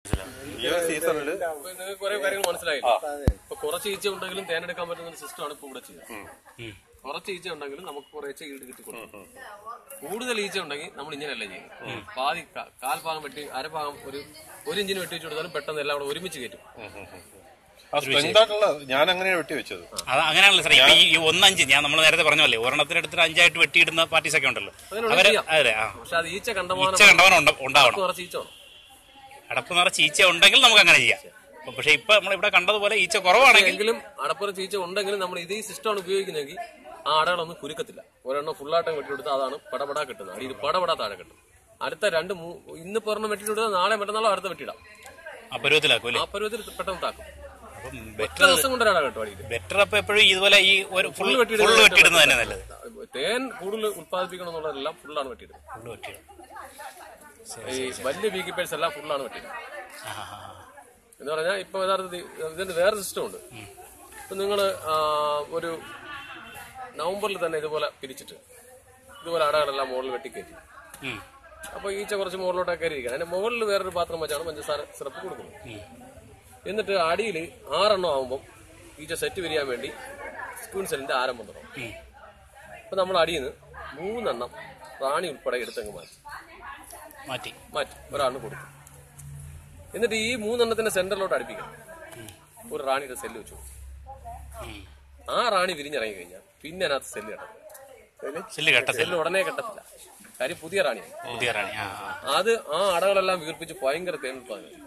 ഈ ഒരു സീസണിൽ ഇപ്പൊ നിങ്ങൾക്ക് കുറെ കാര്യങ്ങൾ മനസ്സിലായില്ല ഇപ്പൊ കുറച്ച് ഈച്ച ഉണ്ടെങ്കിലും തേനെടുക്കാൻ പറ്റുന്ന ഒരു സിസ്റ്റമാണ് ഇപ്പൊ ഇവിടെ ചെയ്യുന്നത് കുറച്ച് ഈച്ച ഉണ്ടെങ്കിലും നമുക്ക് കുറേശ്ശെ ഈട് കിട്ടിക്കൊടുക്കും കൂടുതൽ ഈച്ച ഉണ്ടെങ്കിൽ നമ്മൾ ഇങ്ങനെയല്ല ചെയ്യും പാതി ക- കാൽ ഭാഗം വെട്ടി അരഭാഗം ഒരു ഒരു ഇഞ്ചിന് വെട്ടി വെച്ച് കൊടുത്താലും പെട്ടെന്ന് എല്ലാം കൂടെ ഒരുമിച്ച് കയറ്റും ആ സ്ട്രെങ്ത് ആയിട്ടുള്ള ഞാൻ അങ്ങനെയാണ് വെട്ടി വെച്ചത് അത് അങ്ങനെയാണല്ലോ സാറേ ഇപ്പൊ ഈ ഈ ഒന്നഞ്ച് ഞാൻ നമ്മൾ നേരത്തെ പറഞ്ഞല്ലേ ഒരെണ്ണത്തിന് എടുത്തിട്ട് അഞ്ചായിട്ട് വെട്ടിയിടുന്ന പാർട്ടീസ് ഒക്കെ ഉണ്ടല്ലോ അതിനുള്ള അവര് ചെയ്യാം. അതെ ആ പക്ഷെ അത് ഈച്ച കണ്ടമാനം ഈച്ച കണ്ടവനം ഉണ്ട്- ഉണ്ടാവണം കുറച്ച് ഈച്ച വേണം അടപ്പ് നിറച്ച് ഈച്ച ഉണ്ടെങ്കിൽ നമുക്ക് അങ്ങനെ ചെയ്യാം അപ്പൊ പക്ഷെ ഇപ്പൊ നമ്മൾ ഇവിടെ കണ്ടതുപോലെ ഈച്ച കുറവാണെങ്കിൽ എങ്കിലും അടപ്പുറ ചീച്ച ഉണ്ടെങ്കിലും നമ്മൾ ഇതേ സിസ്റ്റമാണ് ഉപയോഗിക്കുന്നതെങ്കിൽ ആ അടകളൊന്നും കുരുക്കത്തില്ല ഒരെണ്ണം ഫുള്ളായിട്ട് വെട്ടിയെടുത്ത് അതാണ് പടപടാ കിട്ടുന്നത് അടിയിൽ പടപടാ താഴെ കിട്ടും അടുത്ത രണ്ട് മൂ ഇന്ന് ഒരെണ്ണം വെട്ടിയെടുത്താൽ നാളെ മറ്റന്നാളോ അടുത്ത വെട്ടിയിടാം ആ പരുവത്തിലാക്കും അല്ലേ ആ പരുവത്തിൽ പെട്ടെന്ന് താക്കും അപ്പം ഒറ്റ ബെറ്റർ ദിവസം കൊണ്ട് ഒരാളെ കിട്ടും അടിയിൽ ബെറ്റർ അപ്പൊ എപ്പോഴും ഇതുപോലെ ഈ ഒരു ഫുൾ ഫുള്ള് ഫുൾ വെട്ടിയിടുന്നത് വെട്ടിയിടുന്നത് തന്നെ നല്ലത് തേൻ കൂടുതൽ ഉത്പാദിപ്പിക്കണം എന്നുള്ളതെല്ലാം ഫുള്ളാണ് വെട്ടിയിടുന്നത് ഫുള്ള് വെട്ടിയിടും ഈ വലിയ ബീ കീപ്പേഴ്സ് എല്ലാം ഫുള്ളാണ് വെട്ടിയിടുന്നത് ആ, ആ, ആ. എന്ന് പറഞ്ഞാൽ ഇപ്പൊ യഥാർത്ഥത്തിൽ ഇതിന്റെ വേറെ സിസ്റ്റം ഉണ്ട് ഇപ്പൊ നിങ്ങള് ആ, ഒരു നവംബറിൽ തന്നെ ഇതുപോലെ പിരിച്ചിട്ട് ഇതുപോലെ അടകളെല്ലാം മുകളിൽ വെട്ടിക്കയറ്റി ഉം. അപ്പൊ ഈച്ച കുറച്ച് മുകളിലോട്ടൊക്കെ കയറിയിരിക്കണം അതിന്റെ മുകളിൽ വേറൊരു പാത്രം വെച്ചാണ് പഞ്ചസാര സിറപ്പ് കൊടുക്കുന്നത് എന്നിട്ട് അടിയിൽ ആറെണ്ണം ആകുമ്പോൾ ഈച്ച സെറ്റ് വിരിയാൻ വേണ്ടി സ്പൂൺ സെല്ലിന്റെ ആരംഭം തുടങ്ങും ഉം. അപ്പൊ നമ്മൾ അടിയിൽ നിന്ന് മൂന്നെണ്ണം റാണി ഉൾപ്പെടെ എടുത്തങ്ങ് മാറ്റി മാറ്റി മാറ്റി ഒരാളിന് കൊടുക്കും എന്നിട്ട് ഈ മൂന്നെണ്ണത്തിന്റെ സെന്ററിലോട്ട് അടുപ്പിക്കണം ഒരു റാണിയുടെ സെല്ല് വെച്ചു കൊടുക്കും. ഉം. ആ റാണി വിരിഞ്ഞിറങ്ങി കഴിഞ്ഞാൽ പിന്നെ അതിനകത്ത് സെല്ല് കെട്ടണം സെല്ല് കെട്ട സെല്ല് ഉടനെ കെട്ടത്തില്ല കാര്യം പുതിയ റാണിയാണ് പുതിയ റാണി ആ ആ. അത് ആ അടകളെല്ലാം വീർപ്പിച്ച് ഭയങ്കര തേനുൽപ്പാദനം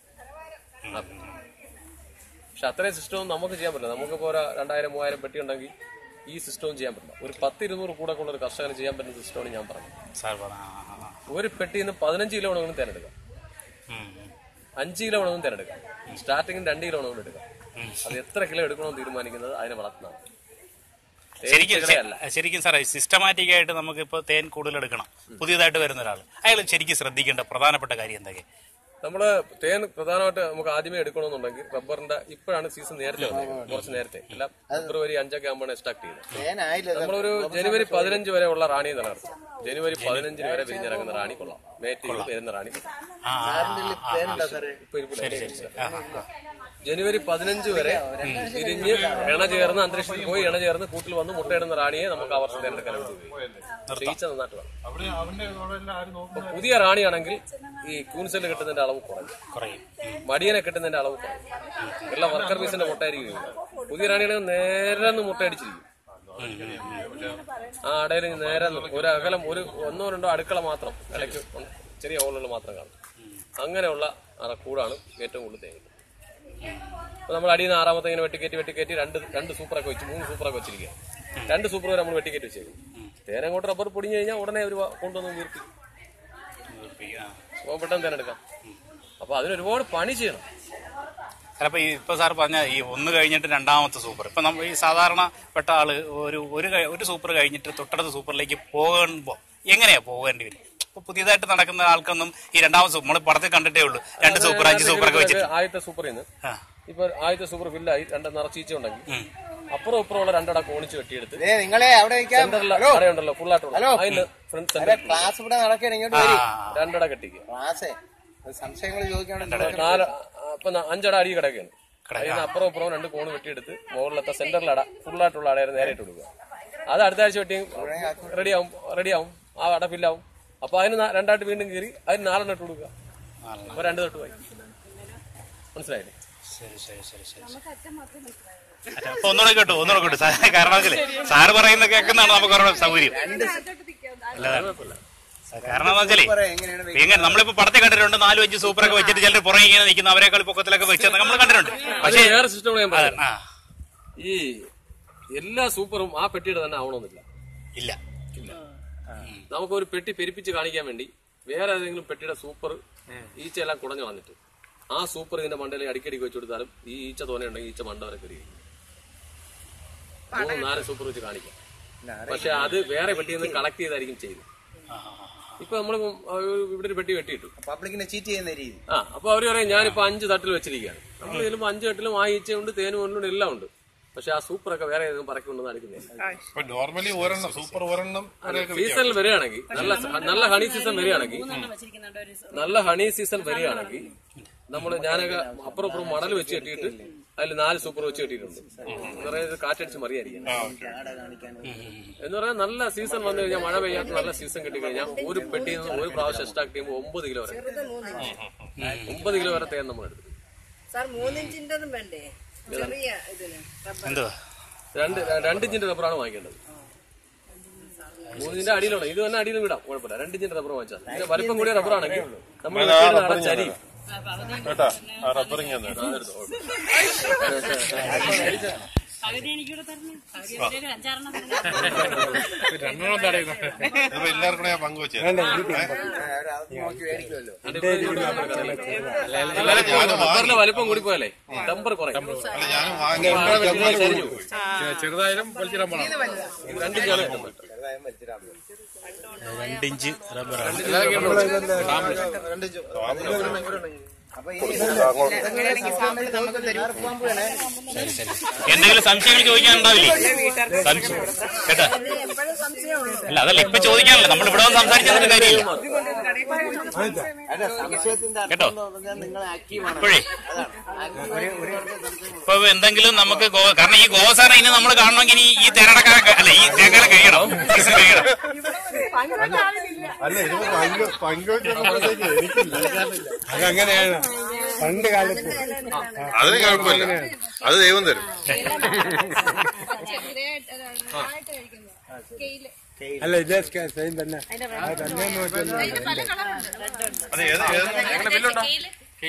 പക്ഷെ അത്രയും സിസ്റ്റവും നമുക്ക് ചെയ്യാൻ പറ്റില്ല നമുക്കിപ്പോ ഒരു രണ്ടായിരം മൂവായിരം പെട്ടി ഉണ്ടെങ്കിൽ ഈ സിസ്റ്റവും ചെയ്യാൻ പറ്റില്ല ഒരു പത്ത് ഇരുന്നൂറ് കൂടെ ഉള്ള ഒരു കർഷകന് ചെയ്യാൻ പറ്റുന്ന സിസ്റ്റമാണ് ഞാൻ പറഞ്ഞത് സാർ പറഞ്ഞ ആ, ആ, ആ. ഒരു പെട്ടിയിൽ നിന്ന് പതിനഞ്ച് കിലോ വേണമെങ്കിലും തിരഞ്ഞെടുക്കാം ഉം, ഉം. അഞ്ച് കിലോ വേണമെങ്കിലും തിരഞ്ഞെടുക്കാം സ്റ്റാർട്ടിങ്ങിൽ രണ്ട് കിലോ വേണമെങ്കിലും എടുക്കാം അത് എത്ര കിലോ എടുക്കണമെന്ന് തീരുമാനിക്കുന്നത് അതിനെ വളർത്തുന്നതാണ് ശരിക്കും തേനീച്ചകളെയല്ല. ശരിക്കും സാറേ സിസ്റ്റമാറ്റിക് ആയിട്ട് നമുക്ക് ഇപ്പൊ തേൻ കൂടുതൽ എടുക്കണം പുതിയതായിട്ട് വരുന്ന ഒരാൾ അയാൾ ശരിക്കും ശ്രദ്ധിക്കേണ്ട പ്രധാനപ്പെട്ട കാര്യം എന്തൊക്കെ നമ്മള് തേൻ പ്രധാനമായിട്ട് നമുക്ക് ആദ്യമേ എടുക്കണമെന്നുണ്ടെങ്കിൽ റബ്ബറിന്റെ ഇപ്പോഴാണ് സീസൺ നേരത്തെ വന്നേക്കുന്നത് കുറച്ച് നേരത്തെ എല്ലാം ഫെബ്രുവരി അഞ്ചൊക്കെ ആകുമ്പോഴാണ് സ്റ്റാർട്ട് ചെയ്യുന്നത് തേനായില്ലല്ലോ നമ്മളൊരു ജനുവരി പതിനഞ്ച് വരെ ഉള്ള റാണി നിലനിർത്തും ജനുവരി പതിനഞ്ചിന് വരെ വിരിഞ്ഞിറങ്ങുന്ന റാണി കൊള്ളാം മേറ്റ് വരുന്ന റാണി കൊള്ളാം. ആ, ആ, ആ, ആ. തേനുണ്ടോ സാറേ ഇപ്പൊ ഇരിപ്പില്ല. ജനുവരി പതിനഞ്ച് വരെ വിരിഞ്ഞ് ഇണ ചേർന്ന് അന്തരീക്ഷത്തിൽ പോയി ഇണ ചേർന്ന് കൂട്ടിൽ വന്ന് മുട്ടയിടുന്ന റാണിയെ നമുക്ക് ആ വർഷം തിരഞ്ഞെടുക്കാൻ വേണ്ടി ഈച്ച നന്നായിട്ട് വേണം അപ്പൊ പുതിയ റാണിയാണെങ്കിൽ ഈ ക്യൂൻസെല് കിട്ടുന്നതിന്റെ അളവ് കുറയും കുറയും മടിയനെ കിട്ടുന്നതിന്റെ അളവ് കുറയും എല്ലാ വർക്കർ പീസിന്റെ മുട്ടയായിരിക്കും പുതിയ റാണിയാണെങ്കിൽ നേരെ ഒന്ന് മുട്ടയടിച്ചിരിക്കും ആ അടയിൽ നേരെ ഒന്ന് ഒരു അകലം ഒരു ഒന്നോ രണ്ടോ അടുക്കള മാത്രം ഇടയ്ക്ക് ഒന്ന് ചെറിയ ഹോളുകൾ മാത്രം കാണും അങ്ങനെയുള്ള അറ കൂടാണ് ഏറ്റവും കൂടുതൽ തേങ്ങ അപ്പൊ നമ്മൾ അടിയിൽ നിന്ന് ആറാമത്തെ ഇങ്ങനെ വെട്ടിക്കയറ്റി വെട്ടിക്കയറ്റി രണ്ട് രണ്ട് സൂപ്പറൊക്കെ വെച്ച് മൂന്ന് സൂപ്പറൊക്കെ വെച്ചിരിക്കുക രണ്ട് സൂപ്പർ വരെ നമ്മൾ വെട്ടിക്കയറ്റി വെച്ചേക്കും തേനങ്ങോട്ട് റബ്ബർ പൊടിഞ്ഞു കഴിഞ്ഞാൽ ഉടനെ ഒരു കൊണ്ടുവന്ന് വീർത്തി ആ. അപ്പോൾ പെട്ടെന്ന് തേനെടുക്കാം അപ്പൊ അതിന് ഒരുപാട് പണി ചെയ്യണം ചിലപ്പോ ഈ ഇപ്പൊ സാർ പറഞ്ഞ ഈ ഒന്ന് കഴിഞ്ഞിട്ട് രണ്ടാമത്തെ സൂപ്പർ ഇപ്പൊ നമ്മൾ ഈ സാധാരണ പെട്ട ആള് ഒരു ഒരു കഴി- ഒരു സൂപ്പർ കഴിഞ്ഞിട്ട് തൊട്ടടുത്ത സൂപ്പറിലേക്ക് പോകുമ്പോ എങ്ങനെയാ പോകേണ്ടി വരും ഇപ്പൊ പുതിയതായിട്ട് നടക്കുന്ന ആൾക്കൊന്നും ഈ രണ്ടാമത്തെ സൂപ്പർ നമ്മൾ പടത്തിൽ കണ്ടിട്ടേ ഉള്ളൂ രണ്ട് സൂപ്പർ അഞ്ച് സൂപ്പർ ഒക്കെ വെച്ചിട്ട് ആദ്യത്തെ സൂപ്പറിൽ നിന്ന് ആ. ഇപ്പൊ ആദ്യത്തെ സൂപ്പർ ഫില്ലായി രണ്ട് നിറച്ചീച്ച ഉണ്ടെങ്കിൽ അപ്പുറം ഇപ്പുറമുള്ള രണ്ടട കോണിച്ച് വെട്ടിയെടുത്ത് ദേ, നിങ്ങളെ അവിടെ നിൽക്കാം സെന്ററിൽ അടയുണ്ടല്ലോ ഫുള്ളായിട്ടുള്ള അതിന് ഫ്രണ്ട് സെന്റർ ക്ലാസ് ഇവിടെ നടക്കുകയാണ് ഇങ്ങോട്ട് വരി ആ, രണ്ടട കെട്ടിക്കുക ക്ലാസ്സേ സംശയങ്ങൾ ചോദിക്കാണ്ട് നാല് അപ്പൊ ന- അഞ്ചട അടി കിടക്കുകയാണ് അതിന് അപ്പുറം ഇപ്പുറം രണ്ട് കോണ് വെട്ടിയെടുത്ത് മുകളിലത്തെ സെന്ററിൽ അട ഫുള്ളായിട്ടുള്ള അടയെ നേരെ ഇട്ട് കൊടുക്കുക അത് അടുത്ത ആഴ്ച വെട്ടി റെഡിയാവും റെഡിയാവും ആ അട ഫില്ലാവും അപ്പൊ അതിന് നാ- രണ്ടായിട്ട് വീണ്ടും കീറി അതിന് നാലെണ്ണം ഇട്ട് കൊടുക്കുക അപ്പൊ രണ്ട് തൊട്ട് പോയി മനസ്സിലായില്ലേ ശരി ശരി ശരി ശരി അല്ല, അപ്പൊ ഒന്നുകൂടെ കേട്ടു ഒന്നുകൂടെ കേട്ടു സാ- കാരണം വെച്ചാല് സാറ് പറയുന്ന കേൾക്കുന്നതാണ് നമുക്ക് അവരുടെ സൗകര്യം അല്ലാതെ കാരണം എന്താ വെച്ചാലേ എങ്ങനെയാണ് ഇപ്പൊ എങ്ങനെ നമ്മളിപ്പോ പടത്തിൽ കണ്ടിട്ടുണ്ട് നാലും അഞ്ച് സൂപ്പറൊക്കെ വെച്ചിട്ട് ചിലർ പുറകെ ഇങ്ങനെ നിൽക്കുന്ന അവരെക്കാൾ പൊക്കത്തിലൊക്കെ വെച്ചത് നമ്മൾ കണ്ടിട്ടുണ്ട് പക്ഷേ വേറെ സിസ്റ്റം ഞാൻ അതെ, പറയാം ആ ഈ എല്ലാ സൂപ്പറും ആ പെട്ടിയുടെ തന്നെ ആവണമെന്നില്ല ഇല്ല നമുക്ക് ഒരു പെട്ടി പെരിപ്പിച്ച് കാണിക്കാൻ വേണ്ടി വേറെ ഏതെങ്കിലും പെട്ടിയുടെ സൂപ്പർ ഈച്ച എല്ലാം കുടഞ്ഞു വന്നിട്ട് ആ സൂപ്പർ ഇതിന്റെ മണ്ടയിൽ അടിക്കടിക്ക് വെച്ച് കൊടുത്താലും ഈ ഈച്ച തോനെയുണ്ടെങ്കിൽ ഈച്ച മണ്ട വരെ കയറി മൂന്ന് നാല് സൂപ്പർ വെച്ച് കാണിക്കാം പക്ഷെ അത് വേറെ പെട്ടിയിൽ നിന്ന് കളക്ട് ചെയ്തായിരിക്കും ചെയ്യുന്നത് ഇപ്പൊ നമ്മൾ ഇവിടെ ഒരു പെട്ടി വെട്ടിയിട്ടു പബ്ലിക്കിനെ ചീറ്റ് ചെയ്യുന്ന രീതി ആ അപ്പൊ അവര് പറയും ഞാനിപ്പോ അഞ്ച് തട്ടിൽ വെച്ചിരിക്കുകയാണ് നമ്മൾ ചെല്ലുമ്പോ അഞ്ച് തട്ടിലും ആ ഈച്ചയുണ്ട് തേനും ഉണ്ട് എല്ലാം ഉണ്ട് പക്ഷെ ആ സൂപ്പറൊക്കെ വേറെ ഏതെങ്കിലും പറക്കി കൊണ്ടുവന്ന് അടിക്കുന്നില്ല ഇപ്പൊ നോർമലി ഒരെണ്ണം സൂപ്പർ ഒരെണ്ണം വരെയൊക്കെ വിൽക്കാം. സീസണിൽ വരികയാണെങ്കിൽ നല്ല നല്ല ഹണി സീസൺ വരികയാണെങ്കിൽ നല്ല ഹണി സീസൺ വരികയാണെങ്കിൽ നമ്മൾ ഞാനൊക്കെ അപ്പുറം അപ്പുറം മടൽ വെച്ച് കെട്ടിയിട്ട് അതിൽ നാല് സൂപ്പർ വെച്ച് കെട്ടിയിട്ടുണ്ട് എന്ന് പറയുന്നത് കാറ്റടിച്ച് മറിയായിരിക്കും എന്ന് പറയാൻ നല്ല സീസൺ വന്നു കഴിഞ്ഞാൽ മഴ പെയ്യാത്ത നല്ല സീസൺ കിട്ടി കഴിഞ്ഞാൽ ഒരു പെട്ടിയിൽ നിന്ന് ഒരു പ്രാവശ്യം എക്സ്ട്രാക്ട് ചെയ്യുമ്പോൾ ഒമ്പത് കിലോ വരെ ഒമ്പത് കിലോ വരെ തേൻ നമ്മൾ എടുക്കും സാർ മൂന്നിഞ്ചിൻ്റെതും വേണ്ടേ ചെറിയ ഇതിന് റബ്ബർ എന്തുവാ രണ്ട് രണ്ട് ഇഞ്ചിന്റെ റബ്ബറാണ് വാങ്ങിക്കേണ്ടത് മൂന്നിന്റെ അടിയിലുള്ള ഇത് തന്നെ അടിയിൽ വിടാം കുഴപ്പമില്ല രണ്ട് ഇഞ്ചിന്റെ റബ്ബർ വാങ്ങിച്ചാൽ ഇതിന്റെ വലിപ്പം കൂടിയ റബ്ബറാണെങ്കിൽ നമ്മൾ ചരിയും കേട്ടാ ആ റബ്ബറിങ് തന്നെ പകുതി എനിക്കൂടെ തരണം പകുതി അവരൊരു അഞ്ചാറെണ്ണം തരണം ഇതിപ്പോ എല്ലാവർക്കും കൂടെ ഞാൻ പങ്കുവെച്ചു നോക്കി മേടിക്കുമല്ലോ റബ്ബറിന്റെ വലിപ്പം കൂടി പോയാലേ ടെമ്പർ കുറയും അല്ല ഞാനും വാങ്ങി ചെറുതായാലും വലിച്ചിടാൻ പോണം രണ്ട് ഇഞ്ചാണ് ടെമ്പർ ചെറുതായും വലിച്ചിടാൻ പറ്റും. രണ്ടിഞ്ച് റബ്ബറാണ് അപ്പൊ ഇനി അങ്ങനെയാണെങ്കിൽ സാമ്പിൾ നമുക്ക് തരും പാമ്പ് വേണേ എന്തെങ്കിലും സംശയങ്ങൾ ചോദിക്കാനുണ്ടാവില്ലേ സംശയം കേട്ടോ എപ്പോഴും സംശയമുള്ളൂ അല്ല അതല്ല ഇപ്പൊ ചോദിക്കാനല്ല നമ്മൾ ഇവിടെ വന്ന് സംസാരിച്ചതിന്റെ കാര്യമില്ല അല്ല സംശയത്തിന്റെ കേട്ടോ അർത്ഥം എന്ന് പറഞ്ഞാൽ നിങ്ങൾ ആക്റ്റീവാണ് ഇപ്പോഴേ ഇപ്പൊ എന്തെങ്കിലും നമുക്ക് ഗോ- കാരണം ഈ ഗോസാറിനെ ഇനി നമ്മൾ കാണണമെങ്കിൽ ഇനി ഈ തേനടക്കാരെ അല്ല ഈ തേക്കാരെ കഴിയണം സീസൺ കഴിയണം അല്ല ഇതിപ്പോ പങ്കു പങ്കുവെച്ചപ്പോഴത്തേക്ക് എനിക്കില്ല അതങ്ങനെയാണ് പണ്ട് കാലത്ത് അതിന് കുഴപ്പമില്ല അത് ദൈവം തരും ചെറുതായിട്ട് കഴിക്കുന്നു സ്കെയില് അല്ല ഇതേ സെയിം തന്നെ അത് തന്നെ നോക്കിയല്ലോ അത് ഏത് ഏത് സ്കെയില്